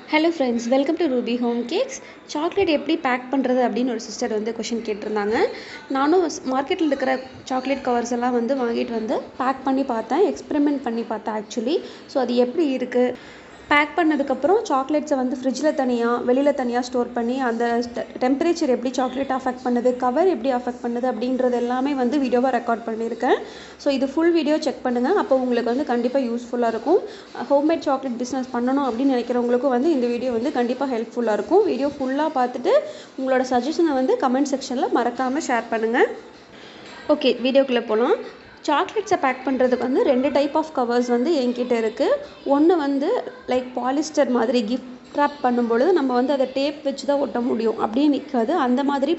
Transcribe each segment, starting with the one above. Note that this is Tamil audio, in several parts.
hello friends welcome to Ruby home cakes chocolate எப்படி பேக் பண்ணுறது அப்படின்னு ஒரு சிஸ்டர் வந்து கொஷின் கேட்டிருந்தாங்க நானும் மார்க்கெட்டில் இருக்கிற சாக்லேட் கவர்ஸ் எல்லாம் வந்து வாங்கிட்டு வந்து பேக் பண்ணி பார்த்தேன் எக்ஸ்பெரிமெண்ட் பண்ணி பார்த்தேன் ஆக்சுவலி ஸோ அது எப்படி இருக்குது பேக் பண்ணதுக்கப்புறம் சாக்லேட்ஸை வந்து ஃப்ரிட்ஜில் தனியாக வெளியில் தனியாக ஸ்டோர் பண்ணி அந்த டெம்பரேச்சர் எப்படி சாக்லேட் அஃபெக்ட் பண்ணுது கவர் எப்படி அஃபெக்ட் பண்ணுது அப்படின்றது எல்லாமே வந்து வீடியோவாக ரெக்கார்ட் பண்ணியிருக்கேன் ஸோ இது ஃபுல் வீடியோ செக் பண்ணுங்கள் அப்போ உங்களுக்கு வந்து கண்டிப்பாக யூஸ்ஃபுல்லாக இருக்கும் ஹோம்மேட் சாக்லேட் பிஸ்னஸ் பண்ணணும் அப்படின்னு நினைக்கிறவங்களுக்கும் வந்து இந்த வீடியோ வந்து கண்டிப்பாக ஹெல்ப்ஃபுல்லாக இருக்கும் வீடியோ ஃபுல்லாக பார்த்துட்டு உங்களோட சஜஷனை வந்து கமெண்ட் செக்ஷனில் மறக்காமல் ஷேர் பண்ணுங்கள் ஓகே வீடியோக்குள்ளே போகலாம் சாக்லேட்ஸை பேக் பண்ணுறதுக்கு வந்து ரெண்டு டைப் ஆஃப் கவர்ஸ் வந்து என்கிட்ட இருக்குது ஒன்று வந்து லைக் பாலிஸ்டர் மாதிரி கிஃப்ட் ட்ராப் பண்ணும்பொழுது நம்ம வந்து அதை டேப் வச்சு தான் ஒட்ட முடியும் அப்படியே நிற்காது அந்த மாதிரி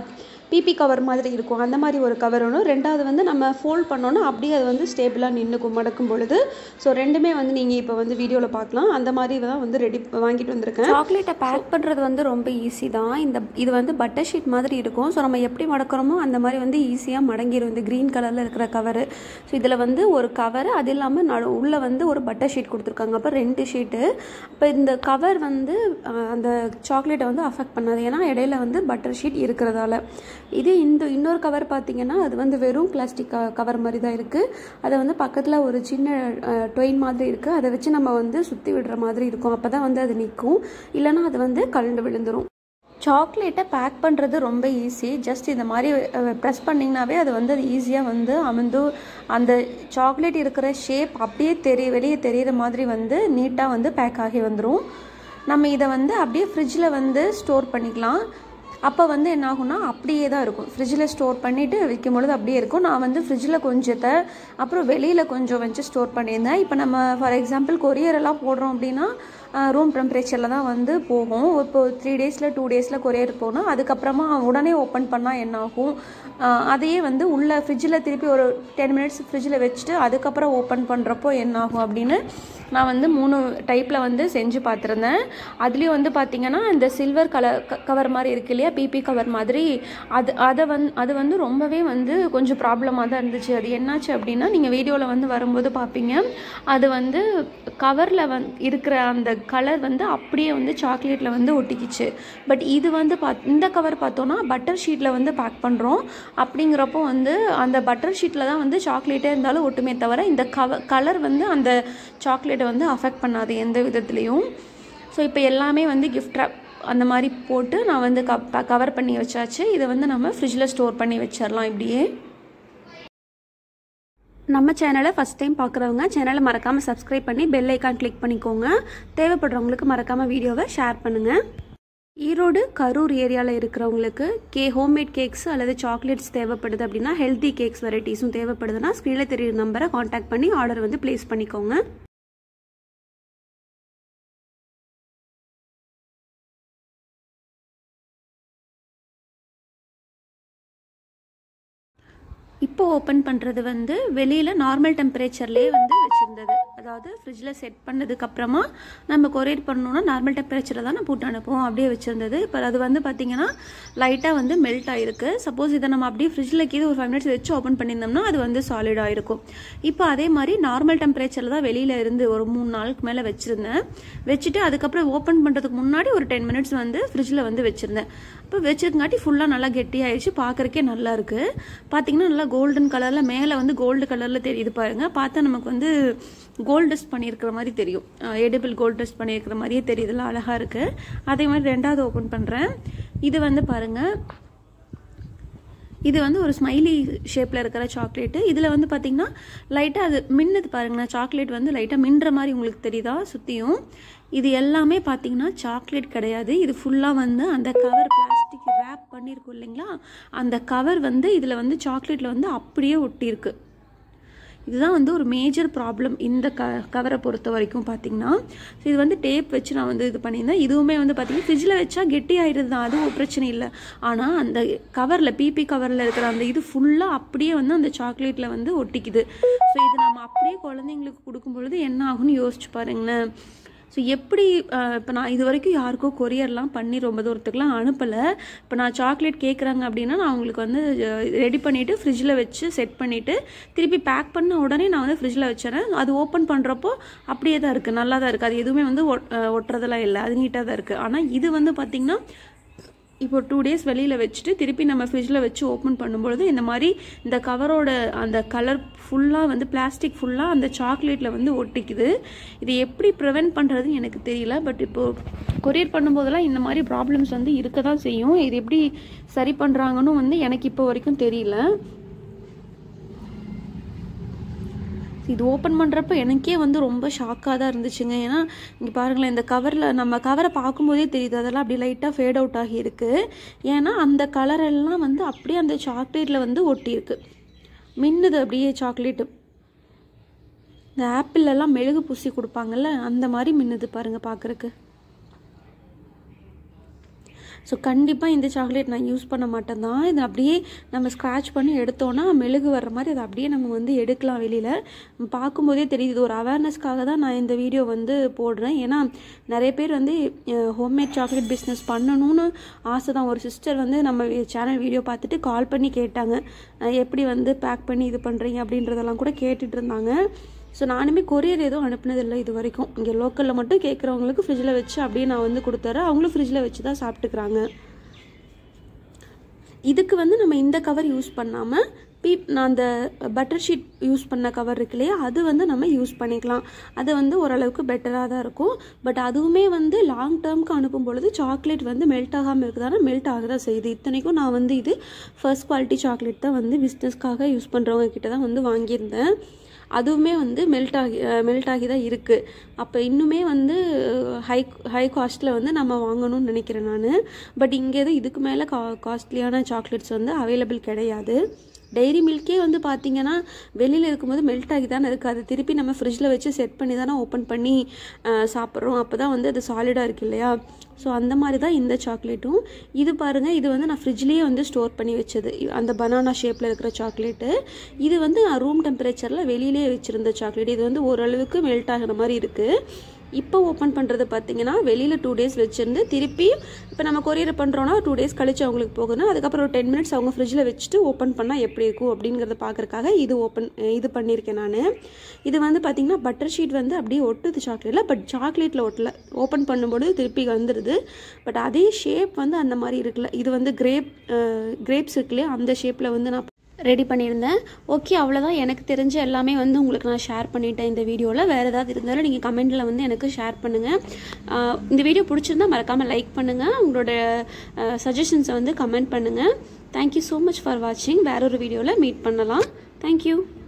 பிபி கவர் மாதிரி இருக்கும் அந்த மாதிரி ஒரு கவர் ஒன்று ரெண்டாவது வந்து நம்ம ஃபோல்ட் பண்ணோன்னா அப்படியே அது வந்து ஸ்டேபிளாக நின்றுக்கும் மடக்கும் பொழுது ஸோ ரெண்டுமே வந்து நீங்கள் இப்போ வந்து வீடியோவில் பார்க்கலாம் அந்த மாதிரி தான் வந்து ரெடி வாங்கிட்டு வந்திருக்கேன் சாக்லேட்டை பேக் பண்ணுறது வந்து ரொம்ப ஈஸி தான் இந்த இது வந்து பட்டர் ஷீட் மாதிரி இருக்கும் ஸோ நம்ம எப்படி மடக்கிறோமோ அந்த மாதிரி வந்து ஈஸியாக மடங்கிடும் இந்த க்ரீன் கலரில் இருக்கிற கவரு ஸோ இதில் வந்து ஒரு கவர் அது இல்லாமல் நடு உள்ளே வந்து ஒரு பட்டர் ஷீட் கொடுத்துருக்காங்க அப்போ ரெண்டு ஷீட்டு இப்போ இந்த கவர் வந்து அந்த சாக்லேட்டை வந்து அஃபெக்ட் பண்ணாது ஏன்னா இடையில வந்து பட்டர் ஷீட் இருக்கிறதால இது இந்த இன்னொரு கவர் பார்த்தீங்கன்னா அது வந்து வெறும் பிளாஸ்டிக் கவர் மாதிரி தான் இருக்குது அதை வந்து பக்கத்தில் ஒரு சின்ன டொயின் மாதிரி இருக்குது அதை வச்சு நம்ம வந்து சுற்றி விடுற மாதிரி இருக்கும் அப்போ தான் வந்து அது நிற்கும் இல்லைன்னா அது வந்து கலண்டு விழுந்துடும் சாக்லேட்டை பேக் பண்ணுறது ரொம்ப ஈஸி ஜஸ்ட் இந்த மாதிரி ப்ரெஸ் பண்ணிங்கனாவே அது வந்து அது ஈஸியாக வந்து அமர்ந்து அந்த சாக்லேட் இருக்கிற ஷேப் அப்படியே தெரிய வெளியே தெரிகிற மாதிரி வந்து நீட்டாக வந்து பேக் ஆகி வந்துடும் நம்ம இதை வந்து அப்படியே ஃப்ரிட்ஜில் வந்து ஸ்டோர் பண்ணிக்கலாம் அப்போ வந்து என்ன ஆகும்னா அப்படியே தான் இருக்கும் ஃப்ரிட்ஜில் ஸ்டோர் பண்ணிவிட்டு வைக்கும் பொழுது அப்படியே இருக்கும் நான் வந்து ஃப்ரிட்ஜில் கொஞ்சத்தை அப்புறம் வெளியில் கொஞ்சம் வச்சு ஸ்டோர் பண்ணியிருந்தேன் இப்போ நம்ம ஃபார் எக்ஸாம்பிள் கொரியரெல்லாம் போடுறோம் அப்படின்னா ரூம் டெம்பரேச்சரில் தான் வந்து போகும் இப்போ த்ரீ டேஸில் டூ டேஸில் கொரியர் போனால் அதுக்கப்புறமா உடனே ஓப்பன் பண்ணால் என்ன ஆகும் அதையே வந்து உள்ள ஃப்ரிட்ஜில் திருப்பி ஒரு டென் மினிட்ஸ் ஃப்ரிட்ஜில் வச்சுட்டு அதுக்கப்புறம் ஓப்பன் பண்ணுறப்போ என்ன ஆகும் அப்படின்னு நான் வந்து மூணு டைப்பில் வந்து செஞ்சு பார்த்துருந்தேன் அதுலேயும் வந்து பார்த்திங்கன்னா இந்த சில்வர் கலர் கவர் மாதிரி இருக்கு இல்லையா பிபி கவர் மாதிரி அது அதை வந் அது வந்து ரொம்பவே வந்து கொஞ்சம் ப்ராப்ளமாக தான் இருந்துச்சு அது என்னாச்சு அப்படின்னா நீங்கள் வீடியோவில் வந்து வரும்போது பார்ப்பீங்க அது வந்து கவரில் வந் இருக்கிற அந்த கலர் வந்து அப்படியே வந்து சாக்லேட்டில் வந்து ஒட்டிக்கிச்சு பட் இது வந்து பாத் இந்த கவர் பார்த்தோன்னா பட்டர் ஷீட்டில் வந்து பேக் பண்ணுறோம் அப்படிங்கிறப்போ வந்து அந்த பட்டர் ஷீட்டில் தான் வந்து சாக்லேட்டே இருந்தாலும் ஒட்டுமே தவிர இந்த கவ கலர் வந்து அந்த சாக்லேட்டை வந்து அஃபெக்ட் பண்ணாது எந்த விதத்துலேயும் ஸோ இப்போ எல்லாமே வந்து கிஃப்ட் அந்த மாதிரி போட்டு நான் வந்து க கவர் பண்ணி வச்சாச்சு இதை வந்து நம்ம ஃப்ரிட்ஜில் ஸ்டோர் பண்ணி வச்சிடலாம் இப்படியே நம்ம சேனலை ஃபஸ்ட் டைம் பார்க்குறவங்க சேனலை மறக்காமல் சப்ஸ்கிரைப் பண்ணி பெல் ஐக்கான் கிளிக் பண்ணிக்கோங்க தேவைப்படுறவங்களுக்கு மறக்காமல் வீடியோவை ஷேர் பண்ணுங்கள் ஈரோடு கரூர் ஏரியாவில் இருக்கிறவங்களுக்கு கே ஹோம்மேட் கேக்ஸ் அல்லது சாக்லேட்ஸ் தேவைப்படுது அப்படின்னா ஹெல்த்தி கேக்ஸ் வெரைட்டிஸும் தேவைப்படுதுன்னா ஸ்க்ரீனில் தெரியுற நம்பரை காண்டாக்ட் பண்ணி ஆர்டர் வந்து ப்ளேஸ் பண்ணிக்கோங்க இப்போ ஓப்பன் பண்ணுறது வந்து வெளியில் நார்மல் டெம்பரேச்சர்லேயே வந்து வச்சுருந்தது அதாவது ஃப்ரிட்ஜில் செட் பண்ணதுக்கப்புறமா நம்ம கொரியர் பண்ணணுன்னா நார்மல் டெம்பரேச்சரில் தான் நான் போட்டு அனுப்புவோம் அப்படியே வச்சுருந்தது இப்போ அது வந்து பார்த்திங்கன்னா லைட்டாக வந்து மெல்ட் ஆகிருக்கு சப்போஸ் இதை நம்ம அப்படியே ஃப்ரிட்ஜில் கீது ஒரு ஃபைவ் மினிட்ஸ் வச்சு ஓப்பன் பண்ணியிருந்தோம்னா அது வந்து சாலிட் ஆகிருக்கும் இப்போ அதே மாதிரி நார்மல் டெம்பரேச்சரில் தான் வெளியில் இருந்து ஒரு மூணு நாளுக்கு மேலே வச்சுருந்தேன் வச்சுட்டு அதுக்கப்புறம் ஓப்பன் பண்ணுறதுக்கு முன்னாடி ஒரு டென் மினிட்ஸ் வந்து ஃப்ரிட்ஜில் வந்து வச்சுருந்தேன் இப்போ வச்சிருக்காட்டி ஃபுல்லாக நல்லா கெட்டியாயிடுச்சு பார்க்குறக்கே நல்லா இருக்குது பார்த்தீங்கன்னா நல்லா கோல்டன் கலரில் மேலே வந்து கோல்டு கலரில் தெரியுது பாருங்கள் பார்த்தா நமக்கு வந்து கோல்டு டஸ்ட் பண்ணியிருக்கிற மாதிரி தெரியும் எடிபிள் கோல்டு டஸ்ட் பண்ணியிருக்கிற மாதிரியே தெரியுதுல அழகாக இருக்குது அதே மாதிரி ரெண்டாவது ஓப்பன் பண்ணுறேன் இது வந்து பாருங்கள் இது வந்து ஒரு ஸ்மைலி ஷேப்பில் இருக்கிற சாக்லேட்டு இதில் வந்து பார்த்திங்கன்னா லைட்டாக அது மின்னுது பாருங்களேன் சாக்லேட் வந்து லைட்டாக மின்ற மாதிரி உங்களுக்கு தெரியுதா சுற்றியும் இது எல்லாமே பார்த்தீங்கன்னா சாக்லேட் கிடையாது இது ஃபுல்லாக வந்து அந்த கவர் பிளாஸ்டிக் ரேப் பண்ணியிருக்கோம் இல்லைங்களா அந்த கவர் வந்து இதில் வந்து சாக்லேட்டில் வந்து அப்படியே ஒட்டியிருக்கு இதுதான் வந்து ஒரு மேஜர் ப்ராப்ளம் இந்த க கவரை பொறுத்த வரைக்கும் பார்த்தீங்கன்னா ஸோ இது வந்து டேப் வச்சு நான் வந்து இது பண்ணியிருந்தேன் இதுவுமே வந்து பார்த்தீங்கன்னா ஃப்ரிட்ஜில் வச்சா கெட்டி ஆயிடுது தான் அதுவும் பிரச்சனை இல்லை ஆனால் அந்த கவரில் பிபி கவரில் இருக்கிற அந்த இது ஃபுல்லாக அப்படியே வந்து அந்த சாக்லேட்டில் வந்து ஒட்டிக்குது ஸோ இது நம்ம அப்படியே குழந்தைங்களுக்கு கொடுக்கும் பொழுது என்ன ஆகும்னு யோசிச்சு பாருங்களேன் ஸோ எப்படி இப்போ நான் இது வரைக்கும் யாருக்கும் கொரியர்லாம் பண்ணி ரொம்ப தூரத்துக்குலாம் அனுப்பலை இப்போ நான் சாக்லேட் கேட்குறாங்க அப்படின்னா நான் அவங்களுக்கு வந்து ரெடி பண்ணிவிட்டு ஃப்ரிட்ஜில் வச்சு செட் பண்ணிவிட்டு திருப்பி பேக் பண்ண உடனே நான் வந்து ஃப்ரிட்ஜில் வச்சுறேன் அது ஓப்பன் பண்ணுறப்போ அப்படியே தான் இருக்குது நல்லா தான் இருக்குது அது எதுவுமே வந்து ஒட் அஹ் ஒட்டுறதெல்லாம் இல்லை அது நீட்டாக தான் இருக்குது ஆனால் இது வந்து பார்த்திங்கன்னா இப்போ டூ டேஸ் வெளியில் வச்சுட்டு திருப்பி நம்ம ஃப்ரிட்ஜில் வச்சு ஓப்பன் பண்ணும்பொழுது இந்த மாதிரி இந்த கவரோட அந்த கலர் ஃபுல்லாக வந்து பிளாஸ்டிக் ஃபுல்லாக அந்த சாக்லேட்டில் வந்து ஒட்டிக்குது இது எப்படி ப்ரிவென்ட் பண்ணுறதுன்னு எனக்கு தெரியல பட் இப்போது கொரியர் பண்ணும்போதெல்லாம் இந்த மாதிரி ப்ராப்ளம்ஸ் வந்து இருக்க தான் செய்யும் இது எப்படி சரி பண்ணுறாங்கன்னு வந்து எனக்கு இப்போ வரைக்கும் தெரியல இது ஓப்பன் பண்ணுறப்ப எனக்கே வந்து ரொம்ப ஷாக்காக தான் இருந்துச்சுங்க ஏன்னா இங்கே பாருங்களேன் இந்த கவரில் நம்ம கவரை பார்க்கும்போதே தெரியுது அதெல்லாம் அப்படி லைட்டாக ஃபேட் அவுட் ஆகியிருக்கு ஏன்னா அந்த கலர் எல்லாம் வந்து அப்படியே அந்த சாக்லேட்டில் வந்து ஒட்டியிருக்கு மின்னுது அப்படியே சாக்லேட்டு இந்த ஆப்பிள் எல்லாம் மெழுகு பூசி கொடுப்பாங்கல்ல அந்த மாதிரி மின்னுது பாருங்கள் பார்க்குறக்கு ஸோ கண்டிப்பாக இந்த சாக்லேட் நான் யூஸ் பண்ண மாட்டேன் தான் இது அப்படியே நம்ம ஸ்க்ராட்ச் பண்ணி எடுத்தோன்னா மெழுகு வர்ற மாதிரி அதை அப்படியே நம்ம வந்து எடுக்கலாம் வெளியில் பார்க்கும்போதே தெரியுது இது ஒரு அவேர்னஸ்க்காக தான் நான் இந்த வீடியோ வந்து போடுறேன் ஏன்னா நிறைய பேர் வந்து ஹோம்மேட் சாக்லேட் பிஸ்னஸ் பண்ணணும்னு ஆசை தான் ஒரு சிஸ்டர் வந்து நம்ம சேனல் வீடியோ பார்த்துட்டு கால் பண்ணி கேட்டாங்க அஹ் எப்படி வந்து பேக் பண்ணி இது பண்ணுறீங்க அப்படின்றதெல்லாம் கூட கேட்டுட்டு இருந்தாங்க ஸோ நானுமே கொரியர் எதுவும் அனுப்புனதில்லை இது வரைக்கும் இங்கே லோக்கலில் மட்டும் கேட்குறவங்களுக்கு ஃப்ரிட்ஜில் வச்சு அப்படியே நான் வந்து கொடுத்துறேன் அவங்களும் ஃப்ரிட்ஜில் வச்சு தான் சாப்பிட்டுக்கிறாங்க இதுக்கு வந்து நம்ம இந்த கவர் யூஸ் பண்ணாமல் பீப் நான் அந்த பட்டர் ஷீட் யூஸ் பண்ண கவர் இருக்கு இல்லையா அது வந்து நம்ம யூஸ் பண்ணிக்கலாம் அது வந்து ஓரளவுக்கு பெட்டராக தான் இருக்கும் பட் அதுவுமே வந்து லாங் டேர்ம்க்கு அனுப்பும் பொழுது சாக்லேட் வந்து மெல்ட் ஆகாமல் இருக்குதானா மெல்ட் ஆக தான் செய்யுது இத்தனைக்கும் நான் வந்து இது ஃபர்ஸ்ட் குவாலிட்டி சாக்லேட் தான் வந்து பிஸ்னஸ்க்காக யூஸ் பண்ணுறவங்க கிட்ட தான் வந்து வாங்கியிருந்தேன் அதுவுமே வந்து மெல்ட் ஆகி மெல்ட் ஆகி தான் இருக்குது அப்போ இன்னுமே வந்து ஹை ஹை காஸ்ட்டில் வந்து நம்ம வாங்கணும்னு நினைக்கிறேன் நான் பட் இங்கே எதுவும் இதுக்கு மேலே கா காஸ்ட்லியான சாக்லேட்ஸ் வந்து அவைலபிள் கிடையாது டைரி மில்கே வந்து பார்த்தீங்கன்னா வெளியில் இருக்கும்போது மெல்ட் ஆகி தானே இருக்குது அது திருப்பி நம்ம ஃப்ரிட்ஜில் வச்சு செட் பண்ணி தானே ஓப்பன் பண்ணி அஹ், சாப்பிட்றோம் அப்போ தான் வந்து அது சாலிடாக இருக்கு இல்லையா ஸோ அந்த மாதிரி தான் இந்த சாக்லேட்டும் இது பாருங்கள் இது வந்து நான் ஃப்ரிட்ஜ்லேயே வந்து ஸ்டோர் பண்ணி வச்சது இ- அந்த பனானா ஷேப்பில் இருக்கிற சாக்லேட்டு இது வந்து நான் ரூம் டெம்பரேச்சரில் வெளியிலே வச்சுருந்த சாக்லேட் இது வந்து ஓரளவுக்கு மெல்ட் ஆகிற மாதிரி இருக்குது இப்போ ஓப்பன் பண்ணுறது பார்த்தீங்கன்னா வெளியில் டூ டேஸ் வச்சுருந்து திருப்பி இப்போ நம்ம கொரியர் பண்ணுறோன்னா டூ டேஸ் கழிச்சு அவங்களுக்கு போகுதுன்னா அதுக்கப்புறம் ஒரு டென் மினிட்ஸ் அவங்க ஃப்ரிட்ஜில் வச்சுட்டு ஓப்பன் பண்ணால் எப்படி இருக்கும் அப்படிங்கிறத பார்க்கறக்காக இது ஓப்பன் இது பண்ணியிருக்கேன் நான் இது வந்து பார்த்தீங்கன்னா பட்டர் ஷீட் வந்து அப்படியே ஒட்டுது சாக்லேட்டில் பட் சாக்லேட்டில் ஒட்டல ஓப்பன் பண்ணும்போது திருப்பி வந்துடுது பட் அதே ஷேப் வந்து அந்த மாதிரி இருக்குல்ல இது வந்து கிரேப் கிரேப்ஸ் இருக்கு இல்லையா அந்த ஷேப்பில் வந்து நான் ரெடி பண்ணியிருந்தேன் ஓகே அவ்வளோதான் எனக்கு தெரிஞ்ச எல்லாமே வந்து உங்களுக்கு நான் ஷேர் பண்ணிட்டேன் இந்த வீடியோவில் வேறு ஏதாவது இருந்தாலும் நீங்கள் கமெண்ட்டில் வந்து எனக்கு ஷேர் பண்ணுங்கள் ஆஹ் இந்த வீடியோ பிடிச்சிருந்தா மறக்காமல் லைக் பண்ணுங்கள் உங்களோட சஜஷன்ஸை வந்து கமெண்ட் பண்ணுங்கள் தேங்க்யூ ஸோ மச் ஃபார் வாட்சிங் வேற ஒரு வீடியோவில் மீட் பண்ணலாம் தேங்க்யூ